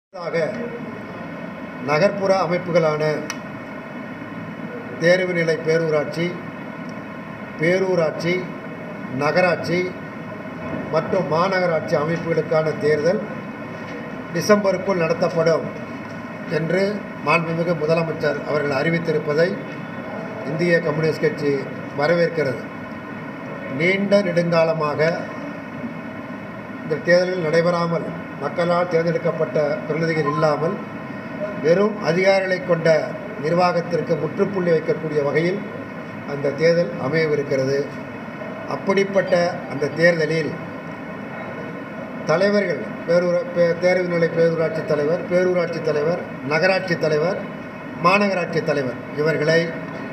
ஆக நகர்ப்புற அமைப்புகளான தேர்வு நிலை பேரூராட்சி பேரூராட்சி நகராட்சி மற்றும் மாநகராட்சி அமைப்புகளுக்கான தேர்தல் டிசம்பருக்குள் நடத்தப்படும் என்று மாண்புமிகு முதலமைச்சர் அவர்கள் அறிவித்திருப்பதை இந்திய கம்யூனிஸ்ட் கட்சி வரவேற்கிறது நீண்ட நெடுங்காலமாக இந்த தேர்தலில் நடைபெறாமல் மக்களால் தேர்ந்தெடுக்கப்பட்ட பிரதிநிதிகள் இல்லாமல் வெறும் அதிகாரிகளை கொண்ட நிர்வாகத்திற்கு முற்றுப்புள்ளி வைக்கக்கூடிய வகையில் அந்த தேர்தல் அமையவிருக்கிறது அப்படிப்பட்ட அந்த தேர்தலில் தலைவர்கள் பேரூர பே- தேர்வு நிலை பேரூராட்சி தலைவர் பேரூராட்சி தலைவர் நகராட்சி தலைவர் மாநகராட்சி தலைவர் இவர்களை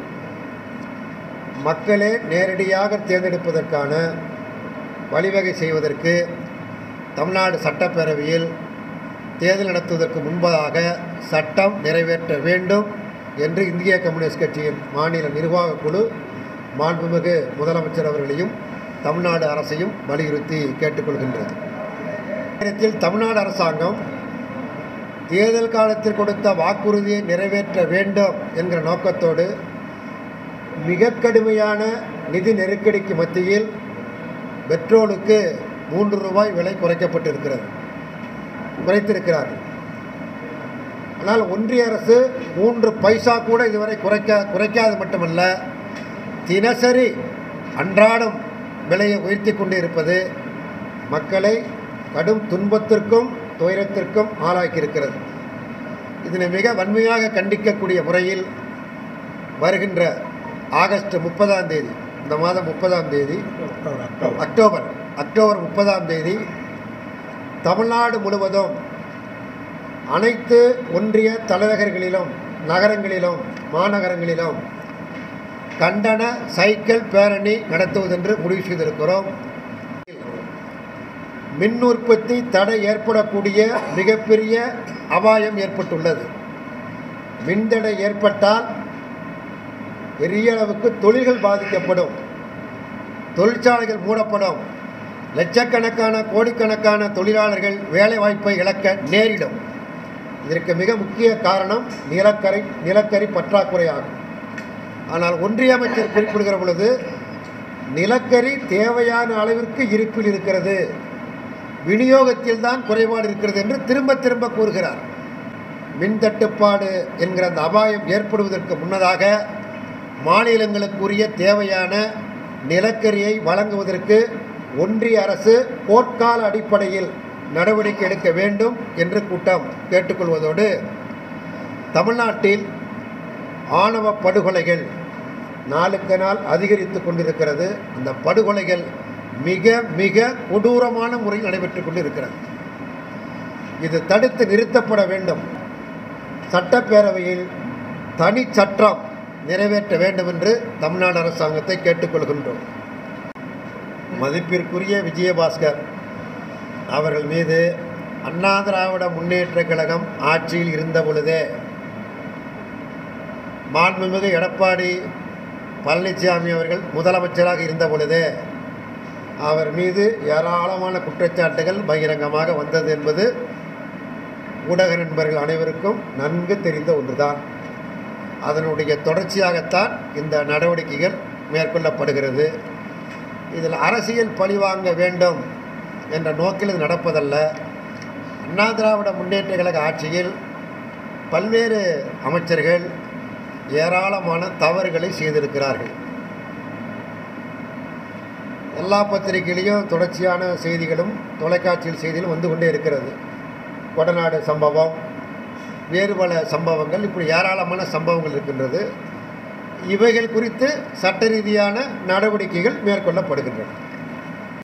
மக்களே நேரடியாக தேர்ந்தெடுப்பதற்கான வழிவகை செய்வதற்கு தமிழ்நாடு சட்டப்பேரவையில் தேர்தல் நடத்துவதற்கு முன்பதாக சட்டம் நிறைவேற்ற வேண்டும் என்று இந்திய கம்யூனிஸ்ட் கட்சியின் மாநில நிர்வாகக் குழு மாண்புமிகு முதலமைச்சர் அவர்களையும் தமிழ்நாடு அரசையும் வலியுறுத்தி கேட்டுக்கொள்கின்றது நேரத்தில் தமிழ்நாடு அரசாங்கம் தேர்தல் காலத்தில் கொடுத்த வாக்குறுதியை நிறைவேற்ற வேண்டும் என்கிற நோக்கத்தோடு மிக கடுமையான நிதி நெருக்கடிக்கு மத்தியில் பெட்ரோலுக்கு மூன்று ரூபாய் விலை குறைக்கப்பட்டிருக்கிறது குறைத்திருக்கிறார்கள் ஆனால் ஒன்றிய அரசு மூன்று பைசா கூட இதுவரை குறைக்க குறைக்காது மட்டுமல்ல தினசரி அன்றாடம் விலையை உயர்த்தி கொண்டு இருப்பது மக்களை கடும் துன்பத்திற்கும் துயரத்திற்கும் ஆளாக்கியிருக்கிறது இதனை மிக வன்மையாக கண்டிக்கக்கூடிய முறையில் வருகின்ற ஆகஸ்ட் முப்பதாம் தேதி இந்த மாதம் முப்பதாம் தேதி அக்டோபர் அக்டோபர் முப்பதாம் தேதி தமிழ்நாடு முழுவதும் அனைத்து ஒன்றிய தலைநகர்களிலும் நகரங்களிலும் மாநகரங்களிலும் கண்டன சைக்கிள் பேரணி நடத்துவதென்று முடிவு செய்திருக்கிறோம் மின் உற்பத்தி தடை ஏற்படக்கூடிய மிகப்பெரிய அபாயம் ஏற்பட்டுள்ளது மின்தடை ஏற்பட்டால் பெரிய அளவுக்கு தொழில்கள் பாதிக்கப்படும் தொழிற்சாலைகள் மூடப்படும் லட்சக்கணக்கான கோடிக்கணக்கான தொழிலாளர்கள் வேலை வாய்ப்பை இழக்க நேரிடும் இதற்கு மிக முக்கிய காரணம் நிலக்கரி நிலக்கரி பற்றாக்குறையாகும் ஆனால் ஒன்றிய அமைச்சர் குறிப்பிடுகிற பொழுது நிலக்கரி தேவையான அளவிற்கு இருப்பில் இருக்கிறது விநியோகத்தில் தான் குறைபாடு இருக்கிறது என்று திரும்ப திரும்ப கூறுகிறார் மின் தட்டுப்பாடு என்கிற அந்த அபாயம் ஏற்படுவதற்கு முன்னதாக மாநிலங்களுக்குரிய தேவையான நிலக்கரியை வழங்குவதற்கு ஒன்றிய அரசு போர்க்கால அடிப்படையில் நடவடிக்கை எடுக்க வேண்டும் என்று கூட்டம் கேட்டுக்கொள்வதோடு தமிழ்நாட்டில் ஆணவ படுகொலைகள் நாளுக்கு நாள் அதிகரித்து கொண்டிருக்கிறது அந்த படுகொலைகள் மிக மிக கொடூரமான முறையில் நடைபெற்று கொண்டிருக்கிறது இது தடுத்து நிறுத்தப்பட வேண்டும் சட்டப்பேரவையில் தனி சட்டம் நிறைவேற்ற வேண்டும் என்று தமிழ்நாடு அரசாங்கத்தை கேட்டுக்கொள்கின்றோம் மதிப்பிற்குரிய விஜயபாஸ்கர் அவர்கள் மீது அண்ணா திராவிட முன்னேற்ற கழகம் ஆட்சியில் இருந்த பொழுதே மாண்புமிகு எடப்பாடி பழனிசாமி அவர்கள் முதலமைச்சராக இருந்த பொழுதே அவர் மீது ஏராளமான குற்றச்சாட்டுகள் பகிரங்கமாக வந்தது என்பது ஊடக நண்பர்கள் அனைவருக்கும் நன்கு தெரிந்த ஒன்றுதான் அதனுடைய தொடர்ச்சியாகத்தான் இந்த நடவடிக்கைகள் மேற்கொள்ளப்படுகிறது இதில் அரசியல் பழிவாங்க வேண்டும் என்ற நோக்கில் இது நடப்பதல்ல அண்ணா திராவிட முன்னேற்ற கழக ஆட்சியில் பல்வேறு அமைச்சர்கள் ஏராளமான தவறுகளை செய்திருக்கிறார்கள் எல்லா பத்திரிகையிலையும் தொடர்ச்சியான செய்திகளும் தொலைக்காட்சியில் செய்திகளும் வந்து கொண்டே இருக்கிறது கொடநாடு சம்பவம் வேறு பல சம்பவங்கள் இப்படி ஏராளமான சம்பவங்கள் இருக்கின்றது இவைகள் குறித்து சட்ட ரீதியான நடவடிக்கைகள் மேற்கொள்ளப்படுகின்றன